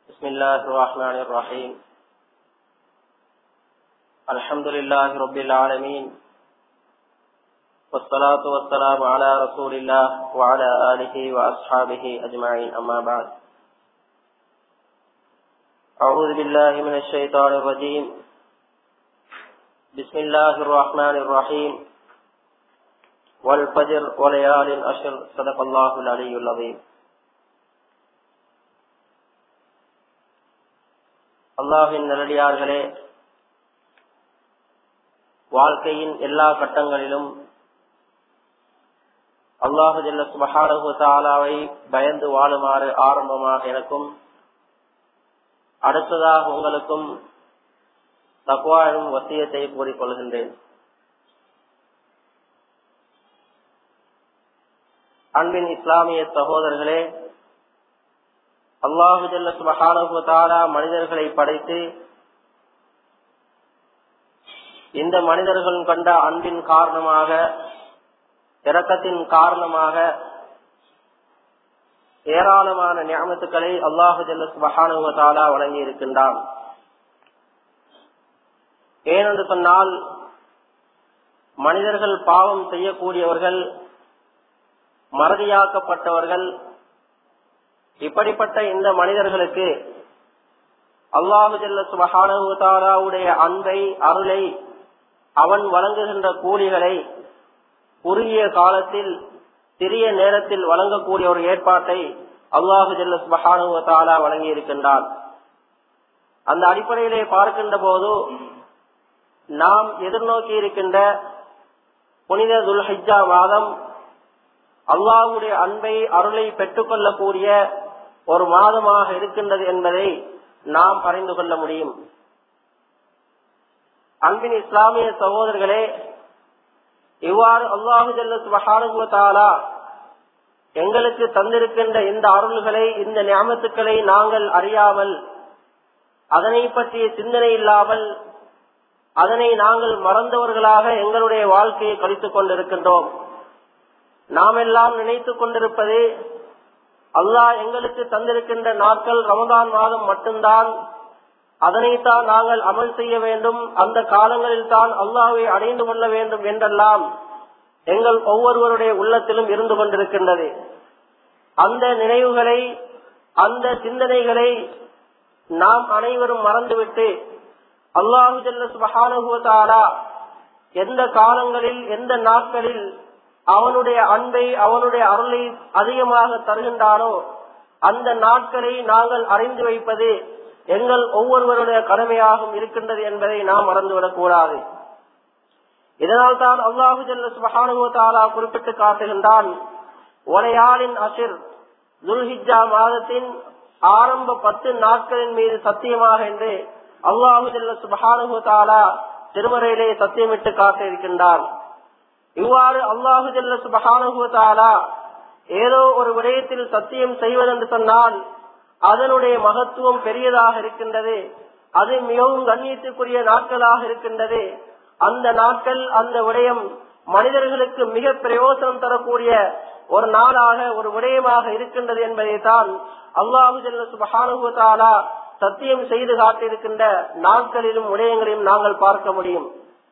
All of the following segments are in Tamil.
بسم الله الرحمن الرحيم الحمد لله رب العالمين والصلاة والسلام على رسول الله وعلى آله وأصحابه أجمعين أما بعد أعوذ بالله من الشيطان الرجيم بسم الله الرحمن الرحيم والفجر وليال أشر صدق الله العلي العظيم அல்லாஹின் நல்லடியார்களே வாழ்க்கையின் எல்லா கட்டங்களிலும் அல்லாஹு ஜல்ல சுபஹானஹு தாலாவை பயந்து வாழுமாறு ஆரம்பமாக எனக்கும் அடுத்ததாக உங்களுக்கும் தக்வாழும் வசியத்தை கூறிக்கொள்கின்றேன் அன்பின் இஸ்லாமிய சகோதரர்களே அல்லாஹு ஜல்ல சுபஹானஹு தாலா மனிதர்களை படைத்து இந்த மனிதர்கள் கண்ட அன்பின் காரணமாக இரக்கத்தின் காரணமாக ஏராளமான ஞாபகத்துக்களை அல்லாஹு ஜல்ல சுபஹானஹு தாலா வழங்கி இருக்கின்றான் ஏனென்று சொன்னால் மனிதர்கள் பாவம் செய்யக்கூடியவர்கள் மறதியாக்கப்பட்டவர்கள் இப்படிப்பட்ட இந்த மனிதர்களுக்கு அல்லாஹு ஜல்ல சுபஹானுடைய அன்பை அருளை அவன் வழங்குகின்ற கூலிகளை குறுகிய காலத்தில் சிறிய நேரத்தில் வழங்கக்கூடிய ஒரு ஏற்பாட்டை அல்லாஹு ஜல்ல சுபஹானுவத்தாலா வழங்கி இருக்கின்றான் அந்த அடிப்படையிலே பார்க்கின்ற போது நாம் எதிர்நோக்கி இருக்கின்ற புனித துல்ஹிஜா மாதம் அல்லாஹுடைய அன்பை அருளை பெற்றுக்கொள்ளக்கூடிய ஒரு மாதமாக இருக்கின்றது என்பதை நாம் அறிந்து கொள்ள முடியும் அன்பின் இஸ்லாமிய சகோதரர்களே இவ்வாறு அல்லாஹு ஜல்லுவத்தாலா எங்களுக்கு தந்திருக்கின்ற இந்த அருள்களை இந்த ஞாபகத்துக்களை நாங்கள் அறியாமல் அதனை பற்றிய சிந்தனை இல்லாமல் அதனை நாங்கள் மறந்தவர்களாக எங்களுடைய வாழ்க்கையை கழித்துக் கொண்டிருக்கின்றோம் நாம் எல்லாம் நினைத்துக் கொண்டிருப்பது அல்லாஹ் எங்களுக்கு தந்திருக்கின்ற நாட்கள் ரமதான் மாதம் மட்டும்தான் அதனைத்தான் நாங்கள் அமல் செய்ய வேண்டும் அந்த காலங்களில் தான் அல்லாஹை அடைந்து கொள்ள வேண்டும் என்றெல்லாம் எங்கள் ஒவ்வொருவருடைய உள்ளத்திலும் இருந்து கொண்டிருக்கின்றது அந்த நினைவுகளை அந்த சிந்தனைகளை நாம் அனைவரும் மறந்துவிட்டு அல்லாஹு ஜல்ல சுபஹானுவதாரா எந்த காலங்களில் எந்த நாட்களில் அவனுடைய அன்பை அவனுடைய அருளை அதிகமாக தருகின்றானோ அந்த நாட்களை நாங்கள் அறிந்து வைப்பது எங்கள் ஒவ்வொருவருடைய கடமையாகவும் இருக்கின்றது என்பதை நாம் மறந்துவிடக் கூடாது இதனால் தான் அல்லாஹு ஜல்ல சுபஹானுவத்தாலா குறிப்பிட்டு காட்டுகின்றான் ஒலையாளின் அசிர் துல்ஹிஜா மாதத்தின் ஆரம்ப பத்து நாட்களின் மீது சத்தியமாக என்று அல்லாஹு ஜல்ல சுபஹானுவத்தாலா திருமறையிலே சத்தியமிட்டு காட்ட இருக்கின்றான் இவ்வாறு அல்லாஹு ஜல்ல சுபஹானுவத்தாலா ஏதோ ஒரு விடயத்தில் சத்தியம் செய்வதென்று சொன்னால் அதனுடைய மகத்துவம் பெரியதாக இருக்கின்றது அது மிகவும் கண்ணியத்துக்குரிய நாட்களாக இருக்கின்றது அந்த நாட்கள் அந்த விடயம் மனிதர்களுக்கு மிக பிரயோசனம் தரக்கூடிய ஒரு நாளாக ஒரு விடயமாக இருக்கின்றது என்பதை தான் அல்லாஹு ஜல்ல சுபஹானுவத்தாலா சத்தியம் செய்து காட்டியிருக்கின்ற நாட்களிலும் விடயங்களையும் நாங்கள் பார்க்க முடியும்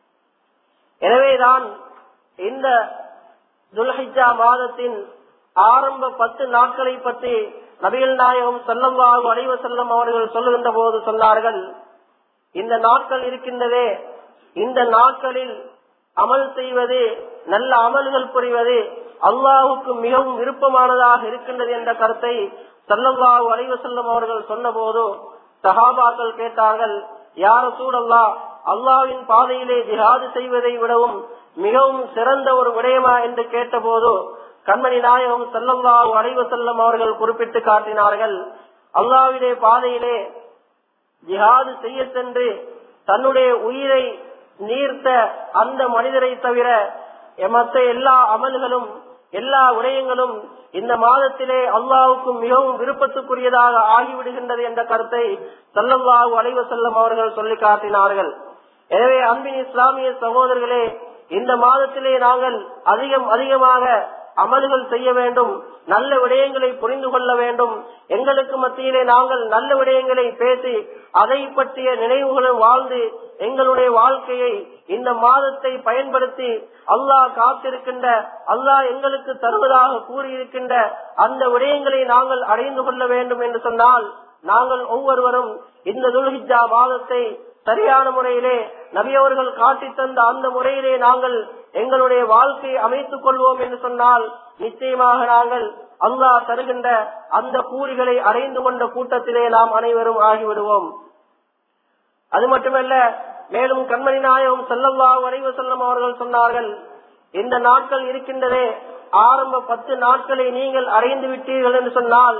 எனவேதான் இந்த துல்ஹிஜா மாதத்தின் ஆரம்ப பத்து நாட்களை பற்றி நபிகள் நாயகம் செல்லவாக அடைவ செல்லம் அவர்கள் சொல்லுகின்ற போது சொன்னார்கள் இந்த நாட்கள் இருக்கின்றதே இந்த நாட்களில் அமல் செய்வது நல்ல அமல்கள் புரிவது அல்லாஹுக்கு மிகவும் விருப்பமானதாக இருக்கின்றது என்ற கருத்தை சல்லல்லாஹு அலைவ செல்லம் அவர்கள் சொன்ன போது சஹாபாக்கள் கேட்டார்கள் யார சூழல்லா அல்லாவின் பாதையிலே ஜிஹாது செய்வதை விடவும் மிகவும் சிறந்த ஒரு விடயமா என்று கேட்டபோது கண்மணி நாயகம் செல்லல்லாஹு அலைவ செல்லம் அவர்கள் குறிப்பிட்டு காட்டினார்கள் அல்லாவிலே பாதையிலே ஜிஹாது செய்ய சென்று தன்னுடைய உயிரை நீர்த்த அந்த மனிதரை தவிர மற்ற எல்லா அமல்களும் எல்லா விடயங்களும் இந்த மாதத்திலே அல்லாவுக்கு மிகவும் விருப்பத்துக்குரியதாக ஆகிவிடுகின்றது என்ற கருத்தை சல்லல்லாஹு அலைவ செல்லம் அவர்கள் சொல்லி காட்டினார்கள் எனவே அன்பின் இஸ்லாமிய சகோதரர்களே இந்த மாதத்திலே நாங்கள் அதிகம் அதிகமாக அமல்கள் செய்ய வேண்டும் நல்ல விடயங்களை புரிந்து கொள்ள வேண்டும் எங்களுக்கு மத்தியிலே நாங்கள் நல்ல விடயங்களை பேசி அதை பற்றிய நினைவுகளும் வாழ்ந்து எங்களுடைய வாழ்க்கையை இந்த மாதத்தை பயன்படுத்தி அல்லாஹ் காத்திருக்கின்ற அல்லாஹ் எங்களுக்கு தருவதாக கூறியிருக்கின்ற அந்த விடயங்களை நாங்கள் அடைந்து கொள்ள வேண்டும் என்று சொன்னால் நாங்கள் ஒவ்வொருவரும் இந்த துல்ஹிஜா மாதத்தை சரியான முறையிலே நபியவர்கள் காட்டி தந்த அந்த முறையிலே நாங்கள் எங்களுடைய வாழ்க்கையை அமைத்துக் கொள்வோம் என்று சொன்னால் நிச்சயமாக நாங்கள் அல்லாஹ் தருகின்ற அந்த கூலிகளை அடைந்து கொண்ட கூட்டத்திலே நாம் அனைவரும் ஆகிவிடுவோம் அது மட்டுமல்ல மேலும் கண்மணி நாயகம் செல்லல்லா வரைவு செல்லும் அவர்கள் சொன்னார்கள் இந்த நாட்கள் இருக்கின்றதே ஆரம்ப பத்து நாட்களை நீங்கள் அடைந்து விட்டீர்கள் என்று சொன்னால்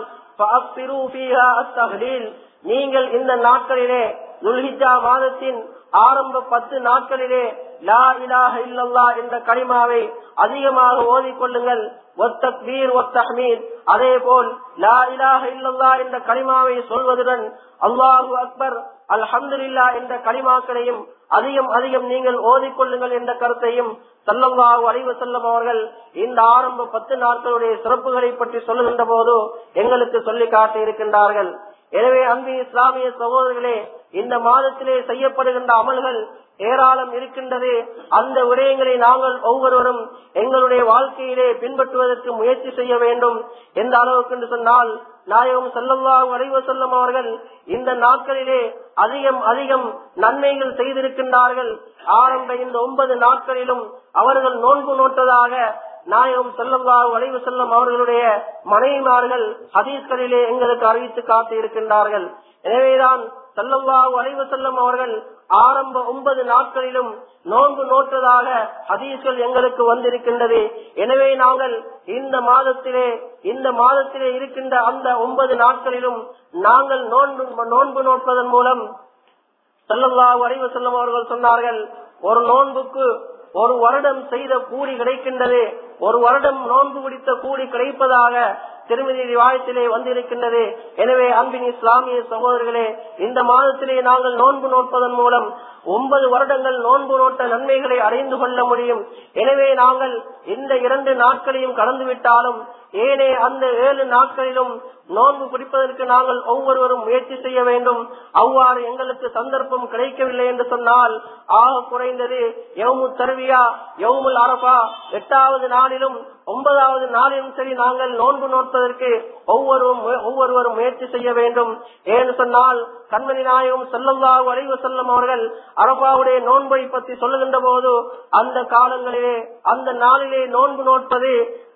நீங்கள் இந்த நாட்களிலே துல்ஹிஜா மாதத்தின் ஆரம்ப பத்து நாட்களிலே லா இலாஹ இல்லல்லா என்ற கலிமாவை அதிகமாக ஓதிக்கொள்ளுங்கள் ஒத்தக்பீர் ஒத்தஹ்மீர் அதே போல் லா இலாஹ இல்லல்லா என்ற கலிமாவை சொல்வதுடன் அல்லாஹு அக்பர் அல்ஹம்துலில்லா என்ற கலிமாக்களையும் அதிகம் அதிகம் நீங்கள் ஓதிக்கொள்ளுங்கள் என்ற கருத்தையும் சல்லல்லாஹு அலைவு செல்லும் அவர்கள் இந்த ஆரம்ப பத்து நாட்களுடைய சிறப்புகளை பற்றி சொல்லுகின்ற போது எங்களுக்கு சொல்லி காட்டி இருக்கின்றார்கள் எனவே அன்பு இஸ்லாமிய சகோதரர்களே இந்த மாதத்திலே செய்யப்படுகின்ற அமல்கள் ஏராளம் இருக்கின்றது அந்த விடயங்களை நாங்கள் ஒவ்வொருவரும் எங்களுடைய வாழ்க்கையிலே பின்பற்றுவதற்கு முயற்சி செய்ய வேண்டும் எந்த அளவுக்கு என்று சொன்னால் நாயகம் செல்லல்லாஹு அலைவ செல்லும் அவர்கள் இந்த நாட்களிலே அதிகம் அதிகம் நன்மைகள் செய்திருக்கின்றார்கள் ஆரம்ப இந்த ஒன்பது நாட்களிலும் அவர்கள் நோன்பு நோட்டதாக நாயகம் செல்லல்லாஹு அலைவு செல்லும் அவர்களுடைய மனைவிமார்கள் ஹதீஸ்களிலே எங்களுக்கு அறிவித்து காட்டி இருக்கின்றார்கள் எனவேதான் செல்லல்லாஹு அலைவு செல்லும் அவர்கள் ஆரம்ப ஒன்பது நாட்களிலும் நோன்பு நோட்டதாக ஹதீஸ்கள் எங்களுக்கு வந்திருக்கின்றது எனவே நாங்கள் இந்த மாதத்திலே இந்த மாதத்திலே இருக்கின்ற அந்த ஒன்பது நாட்களிலும் நாங்கள் நோன்பு நோன்பு நோட்பதன் மூலம் செல்லல்லாஹு அலைவு செல்லும் அவர்கள் சொன்னார்கள் ஒரு நோன்புக்கு ஒரு வருடம் செய்த கூலி கிடைக்கின்றது ஒரு வருடம் நோன்பு பிடித்த கூலி கிடைப்பதாக திருமதி ரிவாயத்திலே வந்திருக்கின்றது எனவே அன்பின் இஸ்லாமிய சகோதரர்களே இந்த மாதத்திலே நாங்கள் நோன்பு நோட்பதன் மூலம் ஒன்பது வருடங்கள் நோன்பு நோட்ட நன்மைகளை அடைந்து கொள்ள முடியும் எனவே நாங்கள் இந்த இரண்டு நாட்களையும் கடந்து விட்டாலும் ஏனே அந்த ஏழு நாட்களிலும் நோன்பு பிடிப்பதற்கு நாங்கள் ஒவ்வொருவரும் முயற்சி செய்ய வேண்டும் அவ்வாறு எங்களுக்கு சந்தர்ப்பம் கிடைக்கவில்லை என்று சொன்னால் ஆக குறைந்தது யவுமு தருவியா யவுமுல் அரபா எட்டாவது நாளிலும் ஒன்பதாவது நாளிலும் சரி நாங்கள் நோன்பு நோட்பதற்கு ஒவ்வொருவரும் ஒவ்வொருவரும் முயற்சி செய்ய வேண்டும் ஏன்னு சொன்னால் கண்மணி நாயகம் செல்லல்லாஹு அலைவு செல்லும் அவர்கள் அரபாவுடைய நோன்பை பற்றி சொல்லுகின்ற போது அந்த காலங்களிலே அந்த நாளிலே நோன்பு நோட்பது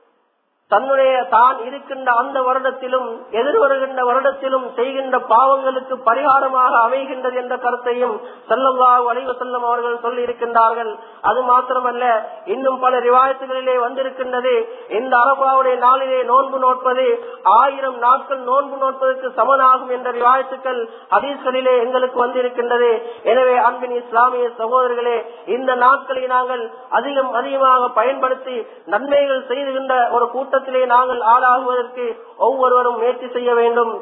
தன்னுடைய தான் இருக்கின்ற அந்த வருடத்திலும் எதிர்வருகின்ற வருடத்திலும் செய்கின்ற பாவங்களுக்கு பரிகாரமாக அமைகின்றது என்ற கருத்தையும் செல்லவா வலிவு செல்லும் அவர்கள் சொல்லி இருக்கின்றார்கள் அது மாத்திரமல்ல இன்னும் பல ரிவாயத்துகளிலே வந்திருக்கின்றது இந்த அரபாவுடைய நாளிலே நோன்பு நோட்பது ஆயிரம் நாட்கள் நோன்பு நோட்பதற்கு சமனாகும் என்ற ரிவாயத்துக்கள் ஹதீஸ்களிலே எங்களுக்கு வந்திருக்கின்றது எனவே அன்பின் இஸ்லாமிய சகோதரர்களே இந்த நாட்களை நாங்கள் அதிகம் அதிகமாக பயன்படுத்தி நன்மைகள் செய்துகின்ற ஒரு கூட்டத்திலே நாங்கள் ஆளாகுவதற்கு ஒவ்வொருவரும் முயற்சி செய்ய வேண்டும்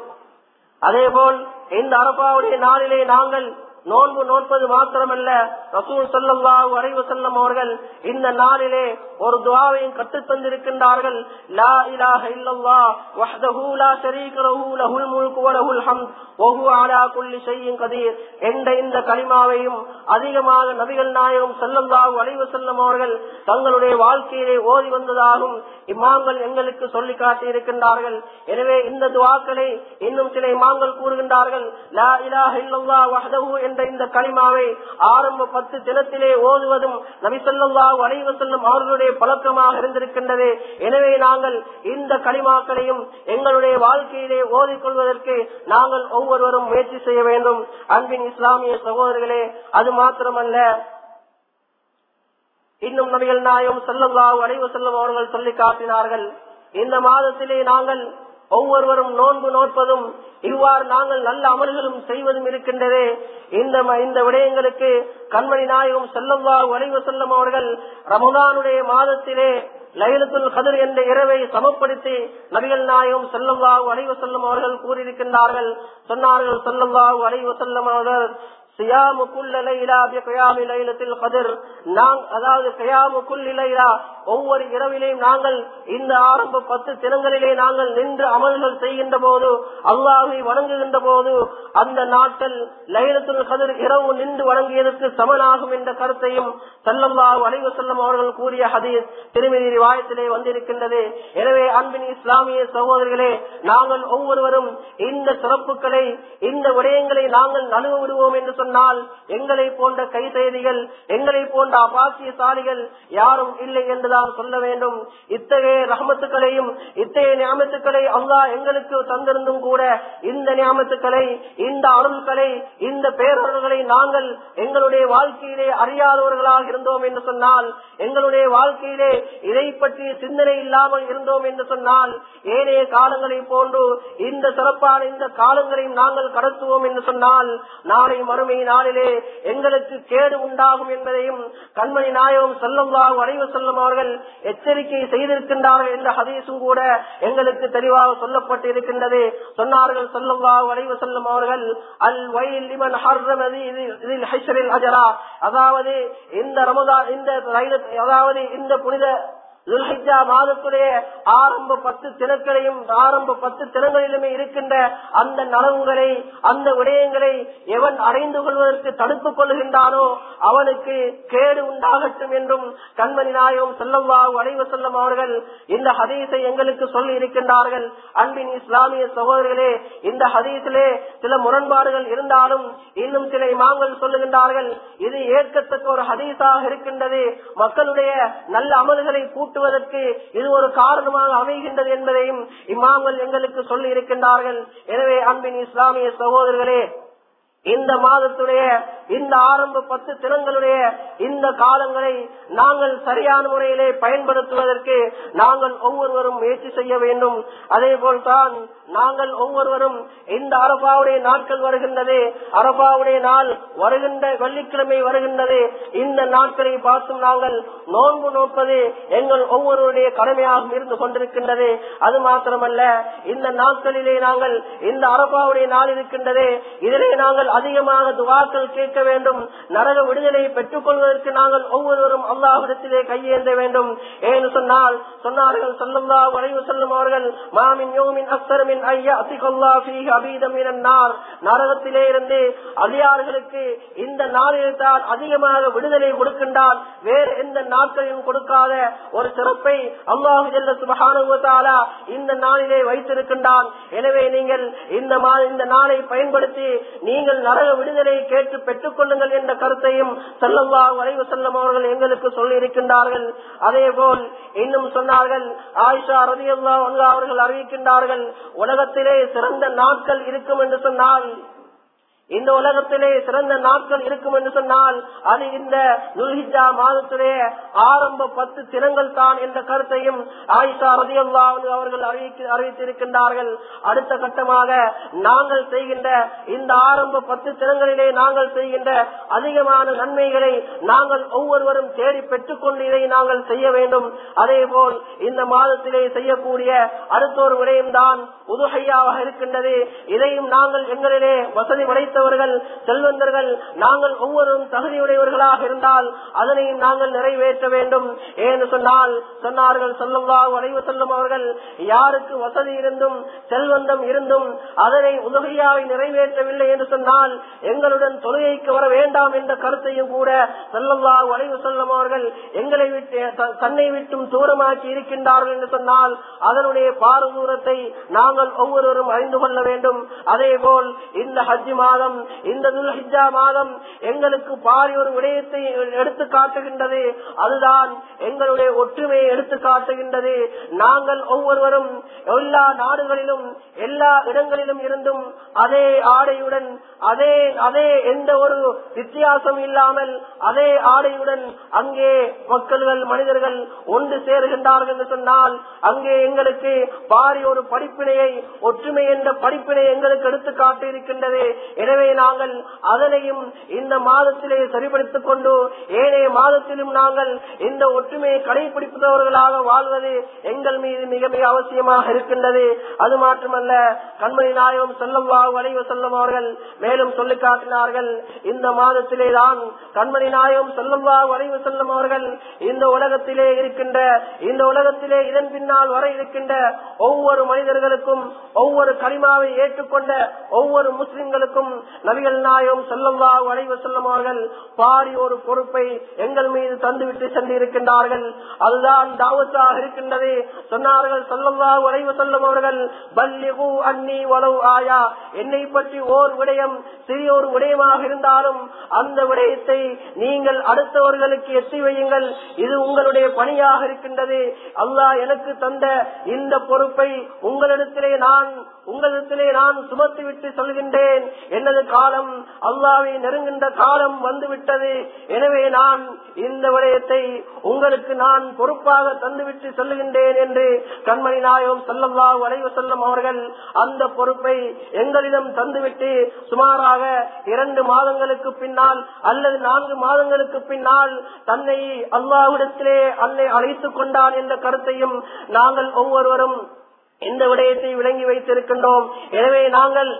அதேபோல் இந்த அரபாவுடைய நாளிலே நாங்கள் நோன்பு நோட்பது மாத்திரமல்ல ரசூல் செல்லல்லாஹு அலைவு செல்லம் அவர்கள் இந்த நாளிலே ஒரு துவாவையும் கற்றுத் தந்திருக்கின்றார்கள் லா இலாஹ இல்லல்லா வஹ்தஹு லா ஷரீக லஹு லஹுல் முல்கு வ லஹுல் ஹம்த் வ ஹுவ அலா குல்லி ஷைஇன் கதீர் என்ற இந்த கலிமாவையும் அதிகமாக நபிகள் நாயகம் செல்லல்லாஹு அலைவு செல்லம் அவர்கள் தங்களுடைய வாழ்க்கையிலே ஓதி வந்ததாகும் இமாம்கள் எங்களுக்கு சொல்லி காட்டி இருக்கின்றார்கள் எனவே இந்த துவாக்களை இன்னும் சில இமாம்கள் கூறுகின்றார்கள் லா இலாஹ இல்லல்லா வஹ்தஹு என்ற இந்த களிமாவை ஆரம்ப பத்து தினத்திலே ஓதுவதும் நபிசல்லாஹு அலைவ செல்லும் அவர்களுடைய பழக்கமாக இருந்திருக்கின்றது எனவே நாங்கள் இந்த களிமாக்களையும் எங்களுடைய வாழ்க்கையிலே ஓதிக்கொள்வதற்கு நாங்கள் ஒவ்வொருவரும் முயற்சி செய்ய வேண்டும் அன்பின் இஸ்லாமிய சகோதரர்களே அது மாத்திரமல்ல இன்னும் நபிகள் நாயம் செல்லல்லாஹு அலைவ செல்லும் அவர்கள் சொல்லி காட்டினார்கள் இந்த மாதத்திலே நாங்கள் ஒவ்வொருவரும் நோன்பு நோட்பதும் இவ்வாறு நாங்கள் நல்ல அமல்களும் செய்வதும் இருக்கின்றது இந்த இந்த விடயங்களுக்கு கண்மணி நாயகம் செல்லவா வளைவு செல்லும் அவர்கள் ரமதானுடைய மாதத்திலே லைலத்துல் கதிர் என்ற இரவை சமப்படுத்தி நபிகள் நாயகம் செல்லவா வளைவு செல்லும் அவர்கள் கூறியிருக்கின்றார்கள் சொன்னார்கள் செல்லவா வளைவு செல்லும் அவர்கள் சியாமு குல்லைலா கியாமி லைலத்தில் கதிர் நாங் அதாவது கியாமு குல்லிலைலா ஒவ்வொரு இரவிலையும் நாங்கள் இந்த ஆரம்ப பத்து தினங்களிலே நாங்கள் நின்று அமல்கள் செய்கின்ற போது அல்லாஹை வணங்குகின்ற போது அந்த நாட்கள் லைலத்துல் கதிர் இரவு நின்று வணங்கியதற்கு சமனாகும் என்ற கருத்தையும் செல்லம்பாவு அலைவு செல்லம் அவர்கள் கூறிய ஹதீஸ் திருமதி வாயத்திலே வந்திருக்கின்றது எனவே அன்பின் இஸ்லாமிய சகோதரர்களே நாங்கள் ஒவ்வொருவரும் இந்த சிறப்புகளை இந்த விடயங்களை நாங்கள் நழுவ விடுவோம் என்று சொன்னால் எங்களை போன்ற கை செய்திகள் எங்களை போன்ற அபாசியசாலிகள் யாரும் இல்லை என்றுதான் சொல்ல வேண்டும் இத்தகைய ரஹமத்துக்களையும் இத்தகைய ஞாபகத்துக்களை அல்லா எங்களுக்கு தந்திருந்தும் கூட இந்த ஞாபகத்துக்களை இந்த அருள்களை இந்த பேரர்களை நாங்கள் எங்களுடைய வாழ்க்கையிலே அறியாதவர்களாக இருந்தோம் என்று சொன்னால் எங்களுடைய வாழ்க்கையிலே இதை பற்றி சிந்தனை இல்லாமல் இருந்தோம் என்று சொன்னால் ஏனைய காலங்களை போன்று இந்த சிறப்பான இந்த காலங்களையும் நாங்கள் கடத்துவோம் என்று சொன்னால் நாளை மறுமை நாளிலே எங்களுக்கு கேடு உண்டாகும் என்பதையும் கண்மணி நாயகம் செல்லம்வாக அடைவு செல்லும் அவர்கள் எச்சரிக்கை செய்திருக்கின்றார்கள் என்ற ஹதீஸும் கூட எங்களுக்கு தெளிவாக சொல்லப்பட்டு இருக்கின்றது சொன்னார்கள் செல்லம்வாக அடைவு செல்லும் அவர்கள் அல் வயல் இவன் அஜரா அதாவது இந்த ரமதான் இந்த அதாவது இந்த புனித துல்ஹிஜா மாதத்துடைய ஆரம்ப பத்து தினங்களையும் ஆரம்ப பத்து தினங்களிலுமே இருக்கின்ற அந்த நலவுகளை அந்த விடயங்களை எவன் அடைந்து கொள்வதற்கு தடுத்துக் கொள்கின்றானோ அவனுக்கு கேடு உண்டாகட்டும் என்றும் கண்மணி நாயகம் செல்லவா அடைவு செல்லும் அவர்கள் இந்த ஹதீஸை எங்களுக்கு சொல்லி இருக்கின்றார்கள் அன்பின் இஸ்லாமிய சகோதரர்களே இந்த ஹதீஸிலே சில முரண்பாடுகள் இருந்தாலும் இன்னும் சில இமாங்கள் சொல்லுகின்றார்கள் இது ஏற்கத்தக்க ஒரு ஹதீஸாக இருக்கின்றது மக்களுடைய நல்ல அமல்களை கூட்டுவதற்கு இது ஒரு காரணமாக அமைகின்றது என்பதையும் இமாம்கள் எங்களுக்கு சொல்லி இருக்கின்றார்கள் எனவே அன்பின் இஸ்லாமிய சகோதரர்களே இந்த மாதத்துடைய இந்த ஆரம்ப பத்து தினங்களுடைய இந்த காலங்களை நாங்கள் சரியான முறையிலே பயன்படுத்துவதற்கு நாங்கள் ஒவ்வொருவரும் முயற்சி செய்ய வேண்டும் அதே போல்தான் நாங்கள் ஒவ்வொருவரும் இந்த அரபாவுடைய நாட்கள் வருகின்றது அரபாவுடைய நாள் வருகின்ற வெள்ளிக்கிழமை வருகின்றது இந்த நாட்களை பார்த்தும் நாங்கள் நோன்பு நோப்பது எங்கள் ஒவ்வொருவருடைய கடமையாக இருந்து கொண்டிருக்கின்றது அது மாத்திரமல்ல இந்த நாட்களிலே நாங்கள் இந்த அரபாவுடைய நாள் இருக்கின்றது இதிலே நாங்கள் அதிகமாக துவாக்கள் கேட்க வேண்டும் நரக விடுதலை பெற்றுக் கொள்வதற்கு நாங்கள் ஒவ்வொருவரும் அல்லாஹிடத்திலே கையேந்த வேண்டும் ஏன்னு சொன்னால் சொன்னார்கள் சொல்லல்லா வளைவு செல்லும் அவர்கள் மாமின் யோமின் அக்சரமின் ஐயா அசிகல்லா ஃபீஹி அபீதம் மினன்னார் நரகத்திலே இருந்து அடியார்களுக்கு இந்த நாளில் தான் அதிகமாக விடுதலை கொடுக்கின்றான் வேறு எந்த நாட்களையும் கொடுக்காத ஒரு சிறப்பை அல்லாஹு ஜல்ல சுபஹானுவத்தாலா இந்த நாளிலே வைத்திருக்கின்றான் எனவே நீங்கள் இந்த மா- இந்த நாளை பயன்படுத்தி நீங்கள் நரக விடுதலை கேட்டு பெற்றுக் கொள்ளுங்கள் என்ற கருத்தையும் செல்லல்லா வரைவு செல்லும் அவர்கள் எங்களுக்கு சொல்லி இருக்கின்றார்கள் அதே போல் இன்னும் சொன்னார்கள் ஆயிஷா ரதியல்லா அவர்கள் அறிவிக்கின்றார்கள் உலகத்திலே சிறந்த நாட்கள் இருக்கும் என்று சொன்னால் இந்த உலகத்திலே சிறந்த நாட்கள் இருக்கும் என்று சொன்னால் அது இந்த துல்ஹிஜா மாதத்திலே ஆரம்ப பத்து தினங்கள் தான் என்ற கருத்தையும் ஆயிஷா ரதியல்லா அவர்கள் அறிவிக்க- அறிவித்திருக்கின்றார்கள் அடுத்த கட்டமாக நாங்கள் செய்கின்ற இந்த ஆரம்ப பத்து தினங்களிலே நாங்கள் செய்கின்ற அதிகமான நன்மைகளை நாங்கள் ஒவ்வொருவரும் தேடி பெற்றுக் கொண்டு இதை நாங்கள் செய்ய வேண்டும் அதே போல் இந்த மாதத்திலே செய்யக்கூடிய அடுத்த ஒரு விடயம் தான் உதுகையாவாக இருக்கின்றது இதையும் நாங்கள் எங்களிலே வசதி படைத்தவர்கள் செல்வந்தர்கள் நாங்கள் ஒவ்வொருவரும் தகுதியுடையவர்களாக இருந்தால் அதனையும் நாங்கள் நிறைவேற்ற வேண்டும் ஏன்னு சொன்னால் சொன்னார்கள் செல்லவா வளைவு செல்லும் அவர்கள் யாருக்கு வசதி இருந்தும் செல்வந்தம் இருந்தும் அதனை உதகையாவை நிறைவேற்றவில்லை என்று சொன்னால் எங்களுடன் தொழுகைக்கு வர வேண்டாம் என்ற கருத்தையும் கூட செல்லவா வளைவு செல்லும் அவர்கள் எங்களை விட்டு த- தன்னை விட்டும் தூரமாக்கி இருக்கின்றார்கள் என்று சொன்னால் அதனுடைய பாரதூரத்தை நாங்கள் ஒவ்வொருவரும் அறிந்து கொள்ள வேண்டும் அதே போல் இந்த ஹஜ் மாதம் இந்த துல்ஹிஜா மாதம் எங்களுக்கு பாரி ஒரு விடயத்தை எடுத்து காட்டுகின்றது அதுதான் எங்களுடைய ஒற்றுமையை எடுத்து காட்டுகின்றது நாங்கள் ஒவ்வொருவரும் எல்லா நாடுகளிலும் எல்லா இடங்களிலும் இருந்தும் அதே ஆடையுடன் அதே அதே எந்த ஒரு வித்தியாசம் இல்லாமல் அதே ஆடையுடன் அங்கே மக்கள்கள் மனிதர்கள் ஒன்று சேருகின்றார்கள் என்று சொன்னால் அங்கே எங்களுக்கு பாரி ஒரு படிப்பினையை ஒற்றுமை என்ற படிப்பினை எங்களுக்கு எடுத்து காட்டி இருக்கின்றது எனவே எனவே நாங்கள் அதனையும் இந்த மாதத்திலே சரிபடுத்திக் கொண்டு ஏனைய மாதத்திலும் நாங்கள் இந்த ஒற்றுமையை கடைபிடிப்பவர்களாக வாழ்வது எங்கள் மீது மிக மிக அவசியமாக இருக்கின்றது அது மாற்றமல்ல கண்மணி நாயகம் செல்லவா வளைவு செல்லும் அவர்கள் மேலும் சொல்லி காட்டினார்கள் இந்த மாதத்திலே தான் கண்மணி நாயகம் செல்லவா வளைவு செல்லும் அவர்கள் இந்த உலகத்திலே இருக்கின்ற இந்த உலகத்திலே இதன் பின்னால் வர இருக்கின்ற ஒவ்வொரு மனிதர்களுக்கும் ஒவ்வொரு களிமாவை ஏற்றுக்கொண்ட ஒவ்வொரு முஸ்லிம்களுக்கும் நபிகள் நாயகம் செல்லவா வளைவு செல்லும் அவர்கள் பாரி ஒரு பொறுப்பை எங்கள் மீது தந்துவிட்டு சென்றிருக்கின்றார்கள் அதுதான் தாவத்தாக இருக்கின்றது சொன்னார்கள் செல்லவா வளைவு செல்லும் அவர்கள் பல்லிகு அன்னி வளவு ஆயா என்னை பற்றி ஓர் விடயம் சிறிய ஒரு விடயமாக இருந்தாலும் அந்த விடயத்தை நீங்கள் அடுத்தவர்களுக்கு எத்தி வையுங்கள் இது உங்களுடைய பணியாக இருக்கின்றது அல்லாஹ் எனக்கு தந்த இந்த பொறுப்பை உங்களிடத்திலே நான் உங்களிடத்திலே நான் சுமத்தி விட்டு சொல்கின்றேன் எனது காலம் அல்லாவை நெருங்கின்ற காலம் வந்துவிட்டது எனவே நான் இந்த விடயத்தை உங்களுக்கு நான் பொறுப்பாக தந்துவிட்டு சொல்லுகின்றேன் என்று கண்மணி நாயகம் செல்லல்லா வளைவு செல்லும் அவர்கள் அந்த பொறுப்பை எங்களிடம் தந்துவிட்டு சுமாராக இரண்டு மாதங்களுக்கு பின்னால் அல்லது நான்கு மாதங்களுக்கு பின்னால் தன்னை அல்லாவிடத்திலே அன்னை அழைத்துக் கொண்டான் என்ற கருத்தையும் நாங்கள் ஒவ்வொருவரும் இந்த விடயத்தை விளங்கி வைத்திருக்கின்றோம் எனவே நாங்கள்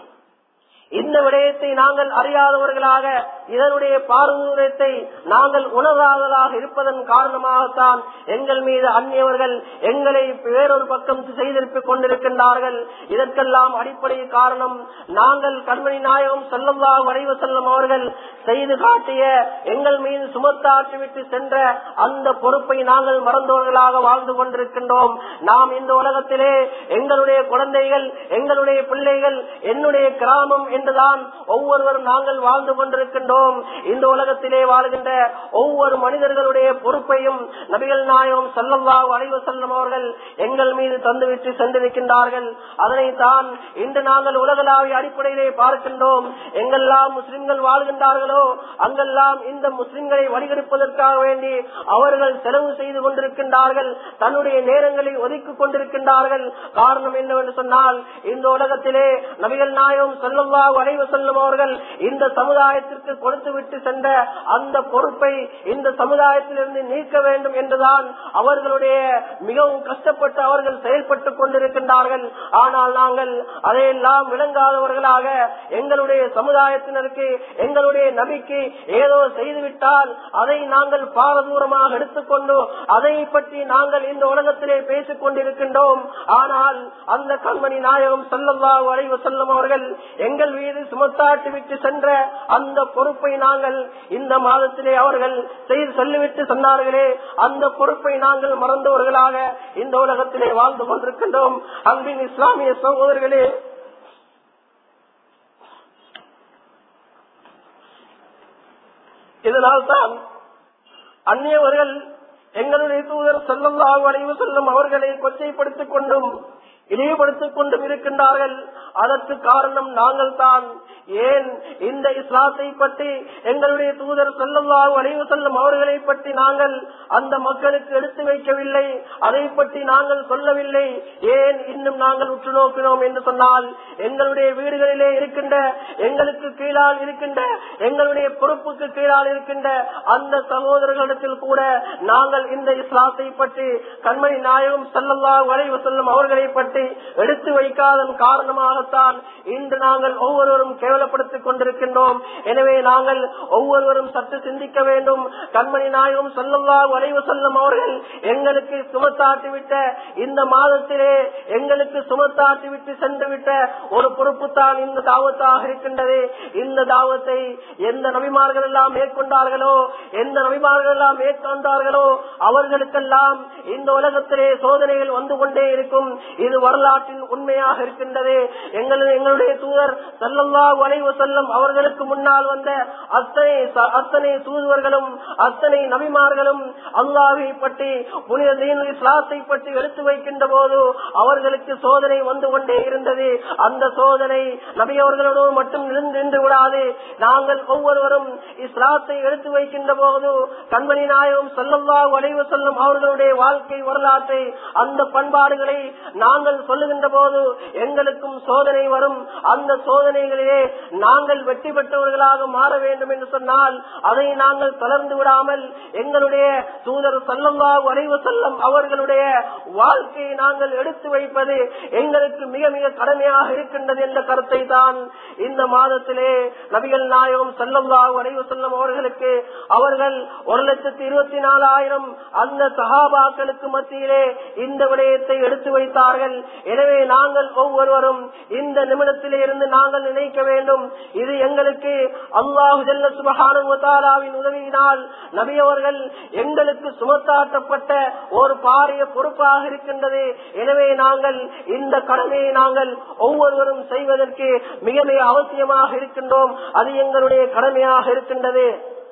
இந்த விடயத்தை நாங்கள் அறியாதவர்களாக இதனுடைய பார்வூரத்தை நாங்கள் உணராததாக இருப்பதன் காரணமாகத்தான் எங்கள் மீது அந்நியவர்கள் எங்களை வேறொரு பக்கம் செய்திருப்பிக் கொண்டிருக்கின்றார்கள் இதற்கெல்லாம் அடிப்படை காரணம் நாங்கள் கண்மணி நாயகம் செல்லல்லா வரைவு செல்லும் அவர்கள் செய்து காட்டிய எங்கள் மீது சுமத்தாற்றிவிட்டு சென்ற அந்த பொறுப்பை நாங்கள் மறந்தவர்களாக வாழ்ந்து கொண்டிருக்கின்றோம் நாம் இந்த உலகத்திலே எங்களுடைய குழந்தைகள் எங்களுடைய பிள்ளைகள் என்னுடைய கிராமம் என்றுதான் ஒவ்வொருவரும் நாங்கள் வாழ்ந்து கொண்டிருக்கின்றோம் இந்த உலகத்திலே வாழ்கின்ற ஒவ்வொரு மனிதர்களுடைய பொறுப்பையும் நபிகள் நாயகம் செல்லவா வளைவு செல்லும் அவர்கள் எங்கள் மீது தந்துவிட்டு சென்றிருக்கின்றார்கள் அதனைத்தான் இன்று நாங்கள் உலகளாவிய அடிப்படையிலே பார்க்கின்றோம் எங்கெல்லாம் முஸ்லிம்கள் வாழ்கின்றார்களோ அங்கெல்லாம் இந்த முஸ்லிம்களை வழிகெடுப்பதற்காக வேண்டி அவர்கள் செலவு செய்து கொண்டிருக்கின்றார்கள் தன்னுடைய நேரங்களை ஒதுக்கிக் கொண்டிருக்கின்றார்கள் காரணம் என்னவென்று சொன்னால் இந்த உலகத்திலே நபிகள் நாயகம் செல்லவா வளைவு செல்லும் அவர்கள் இந்த சமுதாயத்திற்கு கொடுத்து விட்டு சென்ற அந்த பொறுப்பை இந்த சமுதாயத்திலிருந்து நீக்க வேண்டும் என்றுதான் அவர்களுடைய மிகவும் கஷ்டப்பட்டு அவர்கள் செயல்பட்டுக் கொண்டிருக்கின்றார்கள் ஆனால் நாங்கள் அதையெல்லாம் விளங்காதவர்களாக எங்களுடைய சமுதாயத்தினருக்கு எங்களுடைய நபிக்கு ஏதோ செய்துவிட்டால் அதை நாங்கள் பாரதூரமாக எடுத்துக்கொண்டு அதை பற்றி நாங்கள் இந்த உலகத்திலே பேசிக் கொண்டிருக்கின்றோம் ஆனால் அந்த கண்மணி நாயகம் செல்லல்லா வரைவு செல்லும் அவர்கள் எங்கள் மீது சுமத்தாட்டி விட்டு சென்ற அந்த பொறுப்பை நாங்கள் இந்த மாதத்திலே அவர்கள் செய்து சொல்லிவிட்டு சொன்னார்களே அந்த பொறுப்பை நாங்கள் மறந்தவர்களாக இந்த உலகத்திலே வாழ்ந்து கொண்டிருக்கின்றோம் அன்பின் இஸ்லாமிய சகோதரர்களே இதனால்தான் அந்நியவர்கள் எங்களுடைய தூதர் செல்லல்லாஹு அலைவு செல்லும் அவர்களை கொச்சைப்படுத்திக் கொண்டும் இழிவுபடுத்திக் கொண்டும் இருக்கின்றார்கள் அதற்கு காரணம் நாங்கள் தான் ஏன் இந்த இஸ்லாத்தை பற்றி எங்களுடைய தூதர் செல்லல்லாஹு அலைவு செல்லும் அவர்களை பற்றி நாங்கள் அந்த மக்களுக்கு எடுத்து வைக்கவில்லை அதை பற்றி நாங்கள் சொல்லவில்லை ஏன் இன்னும் நாங்கள் உற்று நோக்கினோம் என்று சொன்னால் எங்களுடைய வீடுகளிலே இருக்கின்ற எங்களுக்கு கீழால் இருக்கின்ற எங்களுடைய பொறுப்புக்கு கீழால் இருக்கின்ற அந்த சகோதரர்களிடத்தில் கூட நாங்கள் இந்த இஸ்லாத்தை பற்றி கண்மணி நாயகம் செல்லல்லா வளைவு செல்லும் அவர்களை பற்றி எடுத்து வைக்காதன் காரணமாகத்தான் இன்று நாங்கள் ஒவ்வொருவரும் கேவலப்படுத்திக் கொண்டிருக்கின்றோம் எனவே நாங்கள் ஒவ்வொருவரும் சற்று சிந்திக்க வேண்டும் கண்மணி நாயகம் செல்லல்லா வளைவு செல்லும் அவர்கள் எங்களுக்கு சுமத்தாட்டிவிட்ட இந்த மாதத்திலே எங்களுக்கு சுமத்தாட்டிவிட்டு சென்று விட்ட ஒரு பொறுப்பு தான் இந்த தாவத்தாக இருக்கின்றது இந்த தாவத்தை எந்த நபிமார்கள் எல்லாம் மேற்கொண்டார்களோ எந்த நபிமார்கள் எல்லாம் மேற்கொண்டார்களோ அவர்களுக்கெல்லாம் இந்த உலகத்திலே சோதனைகள் வந்து கொண்டே இருக்கும் இது வரலாற்றின் உண்மையாக இருக்கின்றது எங்களது எங்களுடைய தூதர் செல்லல்லா வளைவு செல்லும் அவர்களுக்கு முன்னால் வந்த அத்தனை அத்தனை தூதுவர்களும் அத்தனை நபிமார்களும் அல்லாவை பற்றி புனித தீன் இஸ்லாத்தை பற்றி எடுத்து வைக்கின்ற போது அவர்களுக்கு சோதனை வந்து கொண்டே இருந்தது அந்த சோதனை நபி அவர்களோடு மட்டும் நின்று விடாது நாங்கள் ஒவ்வொருவரும் இஸ்லாத்தை எடுத்து வைக்கின்ற போது கண்மணி நாயகம் செல்லல்லா வளைவு செல்லும் அவர்களுடைய வாழ்க்கை வரலாற்றை அந்த பண்பாடுகளை நாங்கள் நாங்கள் சொல்லுகின்ற போது எங்களுக்கும் சோதனை வரும் அந்த சோதனைகளிலே நாங்கள் வெற்றி பெற்றவர்களாக மாற வேண்டும் என்று சொன்னால் அதை நாங்கள் தளர்ந்து விடாமல் எங்களுடைய தூதர் சல்லல்லா வரைவு செல்லம் அவர்களுடைய வாழ்க்கையை நாங்கள் எடுத்து வைப்பது எங்களுக்கு மிக மிக கடமையாக இருக்கின்றது என்ற கருத்தை தான் இந்த மாதத்திலே நபிகள் நாயகம் செல்லல்லா வரைவு செல்லம் அவர்களுக்கு அவர்கள் ஒரு லட்சத்தி இருபத்தி நாலாயிரம் அந்த சகாபாக்களுக்கு மத்தியிலே இந்த விடயத்தை எடுத்து வைத்தார்கள் எனவே நாங்கள் ஒவ்வொருவரும் இந்த நிமிடத்திலே இருந்து நாங்கள் நினைக்க வேண்டும் இது எங்களுக்கு அல்லாஹு ஜல்ல சுபஹானுவின் உதவியினால் நபி அவர்கள் எங்களுக்கு சுமத்தாட்டப்பட்ட ஒரு பாரிய பொறுப்பாக இருக்கின்றது எனவே நாங்கள் இந்த கடமையை நாங்கள் ஒவ்வொருவரும் செய்வதற்கு மிக மிக அவசியமாக இருக்கின்றோம் அது எங்களுடைய கடமையாக இருக்கின்றது